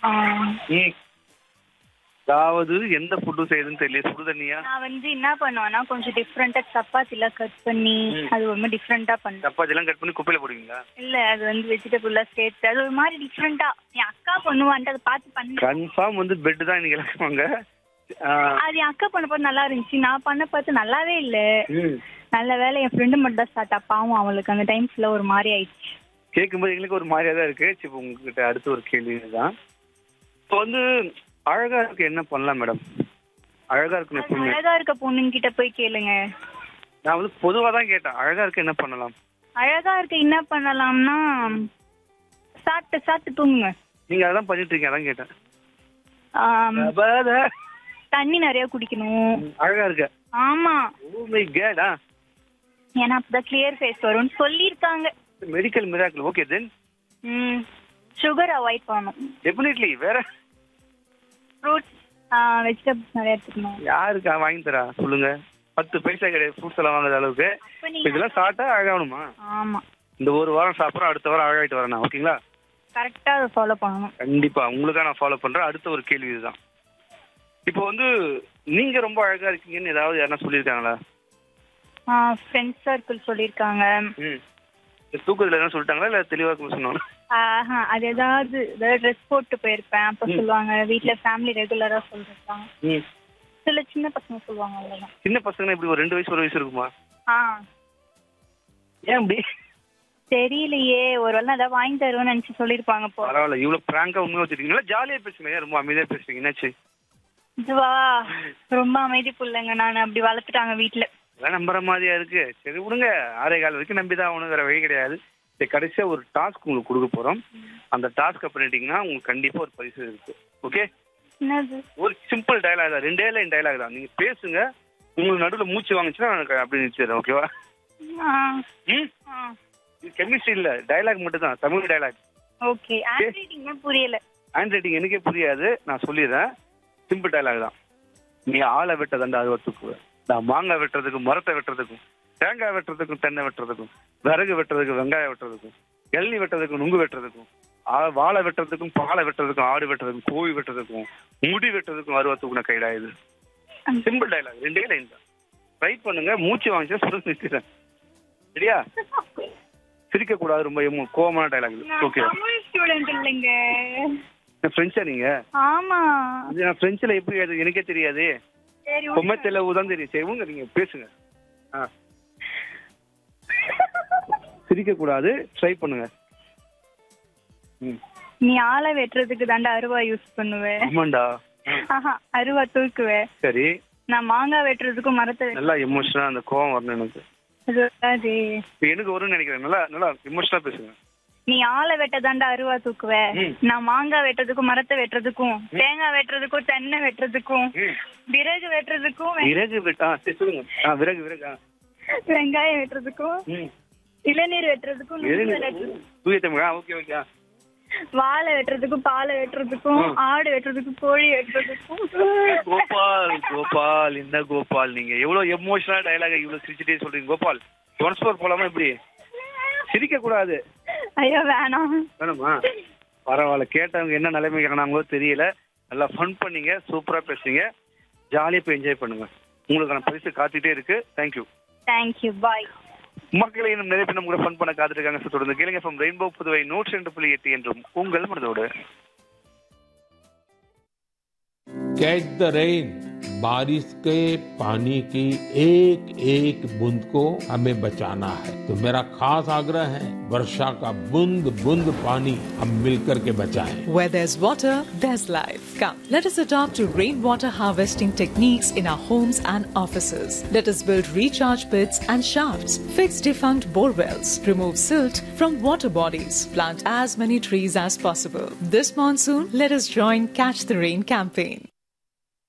ஆ, ம் அதாவது எந்த ஃபுட்டும் செய்யுதுன்னு தெரியல சுடு தண்ணியா நான் வந்து என்ன பண்ணுவேன்னா கொஞ்சம் டிஃப்ரெண்டா சப்பாத்திலாம் கட் பண்ணி ம். அது ரொம்ப டிஃப்ரெண்டா பண்ணுவேன் சப்பாத்திலாம் கட் பண்ணி குப்பையில போடுவீங்களா இல்ல அது வந்து வெஜிடபிள்லாம் சேர்த்து அது ஒரு மாதிரி டிஃப்ரெண்டா என் அக்கா பண்ணுவான்ட்டு அதை பார்த்து பண்ண கன்ஃபார்ம் வந்து பெட் தான் இன்னைக்கு இழக்குவாங்க அது என் அக்கா பண்ண பார்த்து நல்லா இருந்துச்சு நான் பண்ண பார்த்து நல்லாவே இல்ல ம் நல்ல வேலை என் ஃப்ரெண்டு மட்டும் தான் ஸ்டார்ட் பாவம் அவளுக்கு அந்த டைம்ஸ்ல ஒரு மாதிரி ஆயிடுச்சு கேட்கும்போது எங்களுக்கு ஒரு மாதிரியா தான் இருக்கு சரி இப்போ உங்ககிட்ட அடுத்த ஒரு கேள்வி தான் இப்போ வந்து அழகா இருக்கு என்ன பண்ணலாம் மேடம் அழகா இருக்குன்னு அது எப்பவுமே அழகா இருக்க பொண்ணுங்க கிட்ட போய் கேளுங்க நான் வந்து பொதுவா தான் கேட்டேன் அழகா இருக்கு என்ன பண்ணலாம் அழகா இருக்க என்ன பண்ணலாம்னா சாப்பிட்டு சாப்பிட்டு தூங்குங்க நீங்க அதான் பண்ணிட்டு இருக்கீங்க அதான் கேட்டேன் ஆம், அபாத. தண்ணி நிறைய குடிக்கணும் அழகா இருக்க ஆமா ஓ மை கேடா ஏன்னா அப்பதான் கிளியர் ஃபேஸ் வரும்னு சொல்லியிருக்காங்க மெடிக்கல் மிராக்கிள் ஓகே தென் ம் சுகர் அவாய்ட் பண்ணணும் டெஃபினெட்லி வேற ஃப்ரூட்ஸ் வெஜிடபிள்ஸ் நிறைய எடுத்துக்கணும் யாருக்கா வாங்கி தரா சொல்லுங்க பத்து பைசா கிடையாது ஃப்ரூட்ஸ் எல்லாம் வாங்குற அளவுக்கு அப்ப இப்ப நீங்க இதெல்லாம் சாப்பிட்டா அழகாகணுமா ஆமா இந்த ஒரு வாரம் சாப்பிட்றோம் அடுத்த வாரம் அழகாயிட்டு வரேன் நான் ஓகேங்களா கரெக்டா அதை ஃபாலோ பண்ணணும் கண்டிப்பா உங்களுக்கா நான் ஃபாலோ பண்றேன் அடுத்த ஒரு கேள்வி இதுதான் இப்போ வந்து நீங்க ரொம்ப அழகா இருக்கீங்கன்னு ஏதாவது யாரா சொல்லியிருக்காங்களா ஃப்ரெண்ட்ஸ் சர்க்கிள் சொல்லியிருக்காங்க ம் இந்த தூக்கத்துல என்ன சொல்லிட்டாங்களா இல்ல தெளிவா சொன்னாங்க ஆஹா, அது ஏதாவது ஏதாவது ட்ரெஸ் போட்டு போயிருப்பேன் அப்ப ம். சொல்லுவாங்க வீட்ல ஃபேமிலி ரெகுலரா சொல்லிருக்காங்க ம் சில சின்ன பசங்க சொல்லுவாங்க அவ்வளவுதான் சின்ன பசங்க இப்படி ஒரு ரெண்டு வயசு ஒரு வயசு இருக்குமா ஆ ஏன் அப்படி தெரியலையே ஒருவேளை நான் ஏதாவது வாங்கி தருவேன்னு நினைச்சு சொல்லிருப்பாங்க போ பரவாயில்ல இவ்வளவு பிராங்கா உண்மையா வச்சிருக்கீங்களா ஜாலியா பேசுங்க ஏன் ரொம்ப அமைதியா பேசுறீங்க என்னாச்சு இதுவா ரொம்ப அமைதி புள்ளைங்க நான் அப்படி வளர்த்துட்டாங்க வீட்ல அதான் நம்புற மாதிரியா இருக்கு சரி விடுங்க ஆறே கால் வரைக்கும் நம்பி தான் ஆகணும் வேற வழி கிடையாது சரி கடைசியா ஒரு டாஸ்க் உங்களுக்கு கொடுக்க போறோம் அந்த டாஸ்க்கை பண்ணிட்டீங்கன்னா உங்களுக்கு கண்டிப்பா ஒரு பரிசு இருக்கு ஓகே என்னது ஒரு சிம்பிள் டயலாக் தான் ரெண்டே லைன் டயலாக் தான் நீங்க பேசுங்க உங்களுக்கு நடுவில் மூச்சு வாங்குச்சுன்னா எனக்கு அப்படி நிச்சயம் ஓகேவா ஆ ம் ஆ இது கெமிஸ்ட்ரி இல்ல டயலாக் மட்டும் தான் Tamil dialogue okay handwriting புரியல ஹேண்ட் ரைட்டிங் எனக்கே புரியாது நான் சொல்லிடுறேன் சிம்பிள் டயலாக் தான் நீ ஆளை வெட்ட தண்டா அறுவை தூக்குவேன் நான் மாங்காய் வெட்டுறதுக்கும் மரத்தை வெட்டுறதுக்கும் தேங்காய் வெட்டுறதுக்கும் தென்னை வெட்டுறதுக்கும் விறகு வெட்டுறதுக்கும் வெங்காயம் வெட்டுறதுக்கும் எள்ளி வெட்டுறதுக்கும் நுங்கு வெட்டுறதுக்கும் ஆ- வாழை வெட்டுறதுக்கும் பாலை வெட்டுறதுக்கும் ஆடு வெட்டுறதுக்கும் கோழி வெட்டுறதுக்கும் முடி வெட்டுறதுக்கும் அறுவை தூக்குன கைடா இது சிம்பிள் டயலாக் ரெண்டே லைன் தான் ட்ரை பண்ணுங்க மூச்சு வாங்கிச்சா சுடு நிறுத்திடுறேன் சரியா சிரிக்க கூடாது ரொம்ப எமோ- கோவமான டயலாக் இது நான் ஓகே தமிழ் ஸ்டூடெண்ட் இல்லைங்க ஃப்ரெண்ட்ஸா நீங்க ஆமா அது நான் ஃப்ரெண்ட்ஸ்ல எப்படி அது எனக்கே தெரியாது சரி பொம்மை தெலவு தான் தெரியும் சரி உங்க நீங்க பேசுங்க ஆ சிரிக்க கூடாது ட்ரை பண்ணுங்க ம் நீ ஆளை வெட்டுறதுக்கு தாண்டா அருவா யூஸ் பண்ணுவேன் ஆமாண்டா ஆஹா அருவா தூக்குவேன் சரி நான் மாங்காய் வெட்டுறதுக்கும் மரத்தை வெட்டு- நல்லா எமோஷனலா அந்த கோவம் வரணும் எனக்கு அது வராது. இப்ப எனக்கு வரும்னு நினைக்கிறேன் நல்லா நல்லா எமோஷனலா பேசுங்க நீ ஆளை வெட்ட தாண்டா அருவா தூக்குவ ம். நான் மாங்காய் வெட்டுறதுக்கும் மரத்தை வெட்டுறதுக்கும் தேங்காய் வெட்டுறதுக்கும் தென்னை வெட்டுறதுக்கும் ம். விறகு வெட்டுறதுக்கும் வெ- விறகு வெட்டா சரி சொல்லுங்க ஆ விறகு விறகு ஆ. வெங்காயம் வெட்டுறதுக்கும் ம் இளநீர் வெட்டுறதுக்கும் நுங்கு விறகு வெட்டுறதுக்கும், தூய தமிழ் ஆ ஓகே ஓகே வாழை வெட்டுறதுக்கும் பாலை வெட்டுறதுக்கும் ம். ஆடு வெட்டுறதுக்கும் கோழி வெட்டுறதுக்கும் கோபால் கோபால் என்ன கோபால் நீங்க எவ்வளவு எமோஷனலா டயலாக் இவ்வளவு சிரிச்சுட்டே சொல்றீங்க கோபால் ஒன்ஸ் ஃபோர் போலாமா இப்படி சிரிக்க கூடாது ஐயோ வேணாம் வேணுமா பரவாயில்ல கேட்டவங்க என்ன நிலைமைக்கிறாங்களோ தெரியல நல்லா ஃபன் பண்ணீங்க சூப்பரா பேசுறீங்க ஜாலியா போய் என்ஜாய் பண்ணுங்க உங்களுக்கான பரிசு காத்துட்டே இருக்கு தேங்க்யூ தேங்க்யூ பாய் மக்களை இன்னும் நிறைய பேர் நம்ம கூட ஃபன் பண்ண காத்துருக்காங்க ஸோ தொடர்ந்து கேளுங்க ஃப்ரம் ரெயின்போ புதுவை நூற்றி ரெண்டு புள்ளி எட்டு என்றும் உங்கள் மனதோடு कैच द रेन बारिश के पानी की एक एक बूंद को हमें बचाना है तो मेरा खास आग्रह है वर्षा का बूंद बूंद पानी हम मिलकर के बचाएं Where there's water, there's life. Come, let us adopt to rainwater harvesting techniques in our homes and offices. Let us build recharge pits and shafts, fix defunct bore wells, remove silt from water bodies, plant as many trees as possible. This monsoon, let us join Catch the Rain campaign.